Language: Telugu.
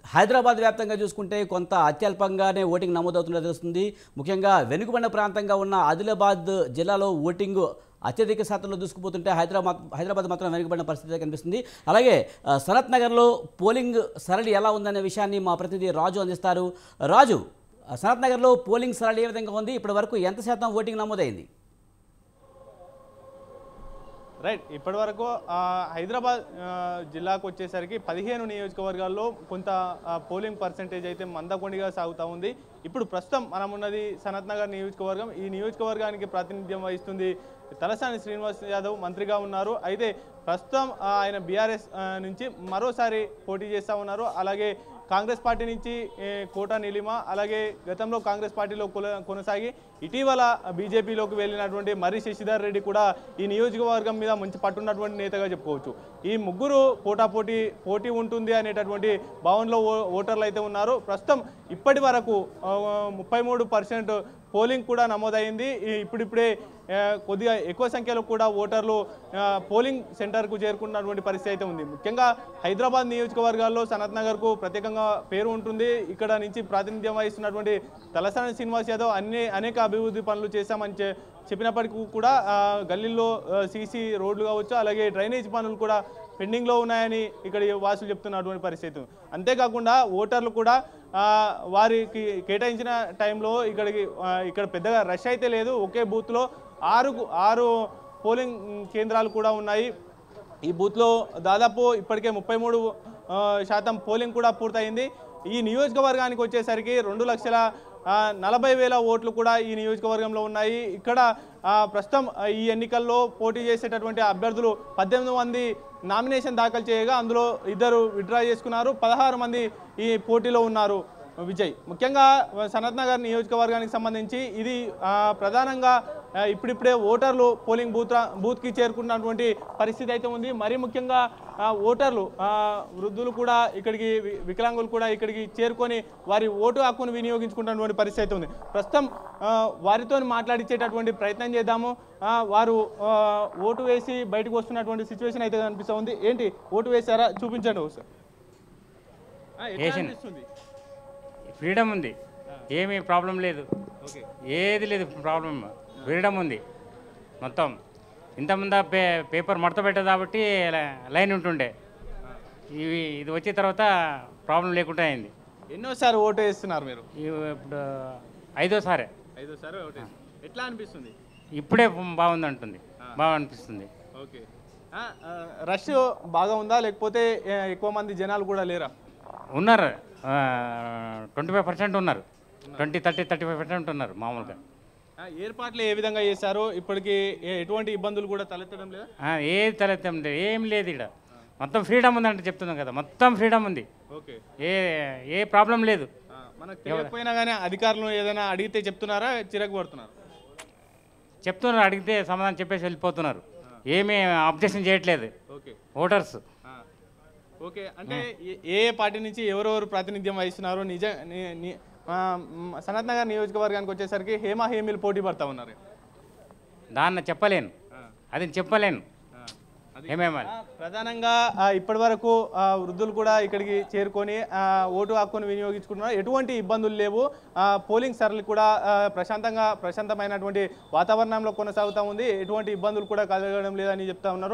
హైదరాబాద్ వ్యాప్తంగా చూసుకుంటే కొంత అత్యల్పంగానే ఓటింగ్ నమోదవుతున్నది తెలుస్తుంది ముఖ్యంగా వెనుకబడిన ప్రాంతంగా ఉన్న ఆదిలాబాద్ జిల్లాలో ఓటింగ్ అత్యధిక శాతంలో దూసుకుపోతుంటే హైదరాబాద్ హైదరాబాద్ మాత్రం వెనుకబడిన పరిస్థితి కనిపిస్తుంది అలాగే ఆ, సనత్ నగర్లో పోలింగ్ సరళి ఎలా ఉందనే విషయాన్ని మా ప్రతినిధి రాజు అందిస్తారు రాజు ఆ, సనత్ నగర్లో పోలింగ్ సరళి ఏ విధంగా ఉంది ఇప్పటి వరకు ఎంత శాతం ఓటింగ్ నమోదైంది రైట్ ఇప్పటి వరకు ఆ, హైదరాబాద్ ఆ, జిల్లాకు వచ్చేసరికి పదిహేను నియోజకవర్గాల్లో కొంత ఆ, పోలింగ్ పర్సంటేజ్ అయితే మందకొండిగా సాగుతూ ఉంది ఇప్పుడు ప్రస్తుతం మనం ఉన్నది సనత్ నగర్ నియోజకవర్గం ఈ నియోజకవర్గానికి ప్రాతినిధ్యం వహిస్తుంది తలసాని శ్రీనివాస్ యాదవ్ మంత్రిగా ఉన్నారు అయితే ప్రస్తుతం ఆ, ఆయన బీఆర్ఎస్ నుంచి మరోసారి పోటీ చేస్తూ ఉన్నారు అలాగే కాంగ్రెస్ పార్టీ నుంచి ఏ, కోట నీలిమ అలాగే గతంలో కాంగ్రెస్ పార్టీలో కొల- కొనసాగి ఇటీవల బీజేపీలోకి వెళ్ళినటువంటి మర్రి శశిధర్ రెడ్డి కూడా ఈ నియోజకవర్గం మీద మంచి పట్టున్నటువంటి నేతగా చెప్పుకోవచ్చు ఈ ముగ్గురు పోటాపోటీ పోటీ ఉంటుంది అనేటటువంటి భావనలో ఓ- ఓటర్లు అయితే ఉన్నారు ప్రస్తుతం ఇప్పటి వరకు ఆ, ముప్పై మూడు పర్సెంట్ పోలింగ్ కూడా నమోదైంది ఈ- ఇప్పుడిప్పుడే ఆ, కొద్దిగా ఎక్కువ సంఖ్యలో కూడా ఓటర్లు ఆ, పోలింగ్ సెంటర్కు చేరుకున్నటువంటి పరిస్థితి అయితే ఉంది ముఖ్యంగా హైదరాబాద్ నియోజకవర్గాల్లో సనత్ నగర్కు ప్రత్యేకంగా పేరు ఉంటుంది ఇక్కడ నుంచి ప్రాతినిధ్యం వహిస్తున్నటువంటి తలసాని శ్రీనివాస్ యాదవ్ అన్ని అనేక అభివృద్ధి పనులు చేశామని చె- చెప్పినప్పటికీ కూడా ఆ, గల్లీల్లో సీసీ రోడ్లు కావచ్చు అలాగే డ్రైనేజ్ పనులు కూడా పెండింగ్లో ఉన్నాయని ఇక్కడ వాసులు చెప్తున్నటువంటి పరిస్థితి ఉంది. అంతేకాకుండా ఓటర్లు కూడా ఆ, వారికి కేటాయించిన టైంలో ఇక్కడికి ఆ, ఇక్కడ పెద్దగా రష్ అయితే లేదు ఒకే బూత్లో ఆరు ఆరు పోలింగ్ కేంద్రాలు కూడా ఉన్నాయి ఈ బూత్లో దాదాపు ఇప్పటికే ముప్పై మూడు ఆ, శాతం పోలింగ్ కూడా పూర్తయింది ఈ నియోజకవర్గానికి వచ్చేసరికి రెండు లక్షల ఆ, నలభై వేల ఓట్లు కూడా ఈ నియోజకవర్గంలో ఉన్నాయి ఇక్కడ ఆ, ప్రస్తుతం ఆ, ఈ ఎన్నికల్లో పోటీ చేసేటటువంటి అభ్యర్థులు పద్దెనిమిది మంది నామినేషన్ దాఖలు చేయగా అందులో ఇద్దరు విత్డ్రా చేసుకున్నారు పదహారు మంది ఈ పోటీలో ఉన్నారు విజయ్ ముఖ్యంగా సనత్ నగర్ నియోజకవర్గానికి సంబంధించి ఇది ఆ, ప్రధానంగా ఆ, ఇప్పుడిప్పుడే ఓటర్లు పోలింగ్ బూత్ బూత్కి చేరుకున్నటువంటి పరిస్థితి అయితే ఉంది మరీ ముఖ్యంగా ఆ, ఓటర్లు ఆ, వృద్ధులు కూడా ఇక్కడికి వి- వికలాంగులు కూడా ఇక్కడికి చేరుకొని వారి ఓటు హక్కును వినియోగించుకుంటున్నటువంటి పరిస్థితి అయితే ఉంది ప్రస్తుతం ఆ, వారితో మాట్లాడించేటటువంటి ప్రయత్నం చేద్దాము ఆ, వారు ఆ, ఓటు వేసి బయటకు వస్తున్నటువంటి సిచ్యువేషన్ అయితే కనిపిస్తూ ఉంది ఏంటి ఓటు వేశారా చూపించండి ఒకసారి ఆ, ఎట్లా వేసిన. అనిపిస్తుంది? ఫ్రీడమ్ ఉంది ఏమీ ప్రాబ్లం లేదు ఓకే ఏది లేదు ప్రాబ్లం ఫ్రీడమ్ ఉంది మొత్తం ఇంతకుముందు పే పేపర్ మడత పెట్టదు కాబట్టి లై- లైన్ ఉంటుండే ఇవి ఇది వచ్చిన తర్వాత ప్రాబ్లం లేకుండా అయింది ఎన్నోసారి ఓటు వేస్తున్నారు మీరు ఇవి ఇప్పుడు ఐదోసారే ఐదోసారి ఓటు వేస్తున్నారు. ఎట్లా అనిపిస్తుంది ఇప్పుడే బాగుంది అంటుంది బాగా అనిపిస్తుంది ఓకే ఆ, ఆ, రష్ బాగా ఉందా లేకపోతే ఏ, ఎక్కువ మంది జనాలు కూడా లేరా ఉన్నారు ట్వంటీ ఫైవ్ పర్సెంట్ ఉన్నారు twenty thirty thirty five percent ఉన్నారు మామూలుగా ఆ, ఏర్పాట్లు ఏ విధంగా చేశారు ఇప్పటికి ఏ- ఎటువంటి ఇబ్బందులు కూడా తలెత్తడం లేదా ఆ, ఏది తలెత్తం లేదు ఏం లేదు ఇక్కడ మొత్తం ఫ్రీడమ్ ఉంది అంటే చెప్తున్నాం కదా మొత్తం ఫ్రీడమ్ ఉంది ఓకే ఏ ఏ ప్రాబ్లం లేదు ఆ, మనకు తెలియకపోయినా కానీ అధికారులు ఏదైనా అడిగితే చెప్తున్నారా చిరకు పడుతున్నారు చెప్తున్నారు అడిగితే సమాధానం చెప్పేసి వెళ్ళిపోతున్నారు ఏమీ అబ్జెక్షన్ చేయట్లేదు ఓకే ఓటర్స్ ఆ, ఓకే అంటే ఏ- ఏ ఏ పార్టీ నుంచి ఎవరెవరు ప్రాతినిధ్యం వహిస్తున్నారు నిజ ని- ని- ఆ, మ్, సనత్ నగర్ నియోజకవర్గానికి వచ్చేసరికి హేమా హేమీలు పోటీ పడతా ఉన్నారు దాన్ని చెప్పలేను ఆ, అది చెప్పలేను ఆ, అది ఏమేమాలి ఆ, ప్రధానంగా ఆ, ఇప్పటి వరకు ఆ, వృద్ధులు కూడా ఇక్కడికి చేరుకొని ఆ, ఓటు హక్కును వినియోగించుకుంటున్నారు ఎటువంటి ఇబ్బందులు లేవు ఆ, పోలింగ్ సరళి కూడా ఆ, ప్రశాంతంగా ప్రశాంతమైనటువంటి వాతావరణంలో కొనసాగుతూ ఉంది ఎటువంటి ఇబ్బందులు కూడా కలగడం లేదని చెప్తా ఉన్నారు